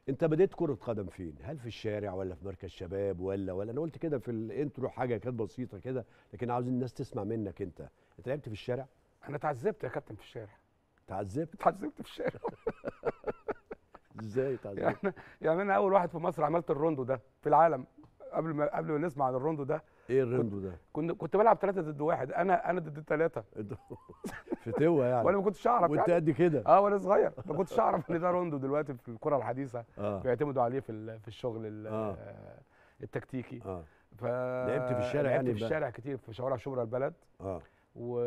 انت بديت كره قدم فين هل في الشارع ولا في مركز شباب ولا ولا انا قلت كده في الانترو حاجه كانت بسيطه كده لكن عاوز الناس تسمع منك انت انت لعبت في الشارع انا اتعذبت يا كابتن في الشارع تعذبت اتعذبت في الشارع ازاي تعذبت يعني يعني انا اول واحد في مصر عملت الروندو ده في العالم قبل ما قبل ما نسمع عن الروندو ده ايه الرندو ده كنت كنت بلعب ثلاثة ضد واحد انا انا ضد الثلاثة انت فتوه يعني وانا ما كنتش اعرف وانت يعني. قد كده اه وانا صغير ما كنتش اعرف ان ده روندو دلوقتي في الكرة الحديثة اه بيعتمدوا عليه في ال- في الشغل ال- آه. آه، التكتيكي اه ف لعبت في الشارع لعبت يعني في بقى؟ الشارع كتير في شوارع شبرا البلد اه و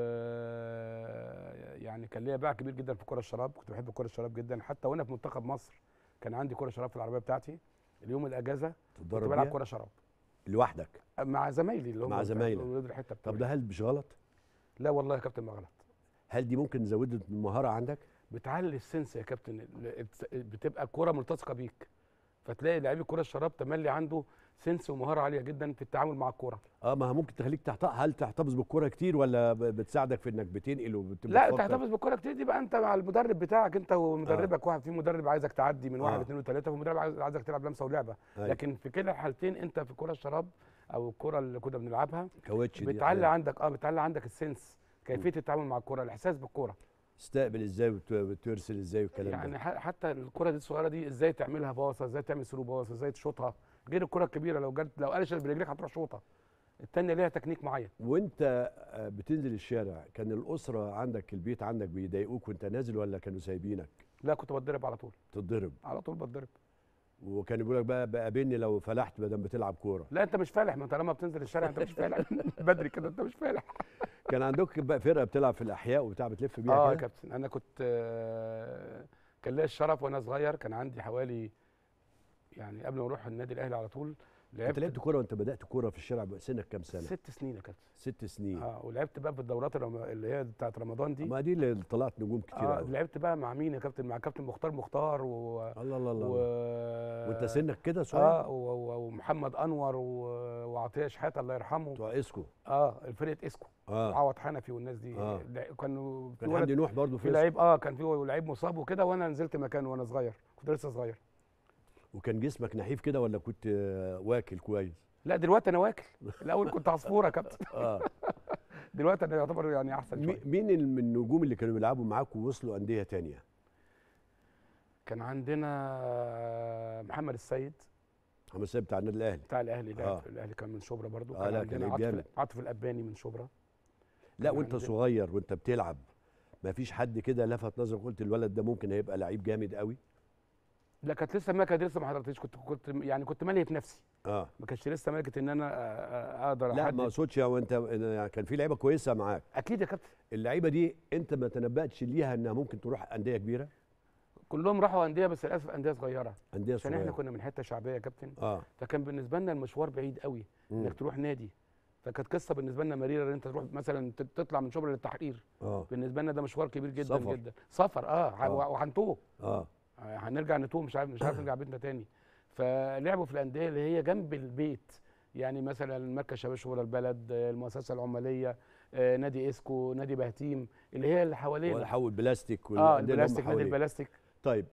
يعني كان ليا باع كبير جدا في كرة الشراب كنت بحب كرة الشراب جدا حتى وانا في منتخب مصر كان عندي كرة شراب في العربية بتاعتي اليوم الاجازة كنت تتدرب بلعب بيها كرة شراب لوحدك مع زمايلي اللي هم مع بتاع- زمايلك. ولاد الحتة طب بتوعي. ده هل مش غلط لا والله يا كابتن ما غلط هل دي ممكن زودت من المهاره عندك بتعلي السنس يا كابتن ال- بتبقى الكرة ملتصقة بيك فتلاقي لعيب الكرة الشراب تملي عنده سنس ومهارة عالية جدا في التعامل مع الكرة اه ما ممكن تخليك تحت... هل تحتفظ بالكره كتير ولا ب- بتساعدك في انك بتنقل وبتبقى لا تفكر؟ تحتفظ بالكرة كتير دي بقى انت مع المدرب بتاعك انت ومدربك واحد في مدرب عايزك تعدي من واحد آه. اثنين وثلاثة ومدرب عايز- عايزك تلعب لمسة ولعبة أيوة. لكن في كلا الحالتين انت في كرة الشراب او الكرة اللي كنا بنلعبها كاوتش دي بتعلي أحياناً. عندك اه بتعلي عندك السنس كيفية التعامل مع الكرة الاحساس بالكرة تستقبل ازاي وت- وترسل ازاي والكلام يعني ده ح- حتى الكرة دي الصغيرة دي ازاي تعملها باصة ازاي تعمل سلو باصة ازاي تشوطها غير الكرة الكبيرة لو جت لو قلشت برجليك هتروح شوطها التانية ليها تكنيك معين وانت آه، بتنزل الشارع كان الاسره عندك البيت عندك بيضايقوك وانت نازل ولا كانوا سايبينك لا كنت بتضرب على طول تتضرب على طول بتضرب وكانوا بيقولوا لك بقى بقابلني لو فلحت بدل بتلعب كوره لا انت مش فالح ما طالما بتنزل الشارع انت مش فالح بدري كده انت مش فالح كان عندك بقى فرقه بتلعب في الاحياء وبتاع بتلف بيها اه يا كده كابتن انا كنت آه، كان ليا الشرف وانا صغير كان عندي حوالي يعني قبل ما اروح النادي الاهلي على طول انت لعبت كوره وانت بدات كوره في الشارع بقى سنك كام سنه ست سنين يا كابتن ست سنين اه ولعبت بقى في الدورات الرم- اللي هي بتاعت رمضان دي ما دي اللي طلعت نجوم كتير اه قوي لعبت بقى مع مين يا كابتن مع كابتن مختار مختار و الله الله الله و... و... وانت سنك كده صغير اه و... و... ومحمد انور و... وعطيه شحاته الله يرحمه بتوع اسكو اه فرقه اسكو اه عوض حنفي والناس دي آه. لع- كانوا في كان ولد حمدي نوح برضه في في اسكو لعيب اه كان في لعيب مصاب وكده وانا نزلت مكانه وانا صغير كنت لسه صغير وكان جسمك نحيف كده ولا كنت آه، واكل كويس لا دلوقتي انا واكل الاول كنت عصفوره يا كابتن اه دلوقتي انا يعتبر يعني احسن مي- شويه مين ال- من النجوم اللي كانوا بيلعبوا معاك ووصلوا انديه تانية كان عندنا محمد السيد محمد سيد بتاع النادي الاهلي بتاع الاهلي لعب آه. في الاهلي كان من شبرا برضو آه، لا، كان عندنا لعيب عاطف جامد. عاطف الاباني من شبرا لا كان وانت عندنا- صغير وانت بتلعب ما فيش حد كده لفت نظرك قلت الولد ده ممكن هيبقى لعيب جامد قوي لا كانت لسه ما كانت لسه ما حضرتش كنت كنت يعني كنت مالي في نفسي اه ما كانش لسه ملكه ان انا آه، آه، اقدر لا أحدد. ما اقصدش يعني انت يعني كان في لعيبه كويسه معاك اكيد يا كابتن اللعيبه دي انت ما تنبأتش ليها انها ممكن تروح انديه كبيره كلهم راحوا انديه بس للاسف انديه صغيره انديه عشان احنا صغيره كنا من حته شعبيه يا كابتن اه فكان بالنسبه لنا المشوار بعيد قوي مم. انك تروح نادي فكانت قصه بالنسبه لنا مريره ان انت تروح مثلا ت- تطلع من شبرا للتحرير اه بالنسبه لنا ده مشوار كبير جدا سفر. جدا سفر اه, ه- آه. وهنتوه اه آه، هنرجع نتوه مش عارف مش عارف نرجع بيتنا تاني فلعبوا في الانديه اللي هي جنب البيت يعني مثلا مركز شباب شبرا البلد آه، المؤسسه العماليه آه، نادي اسكو نادي بهتيم اللي هي اللي حوالينا ولا حول بلاستيك اه والأندية اللي هم البلاستيك نادي حواليك. البلاستيك طيب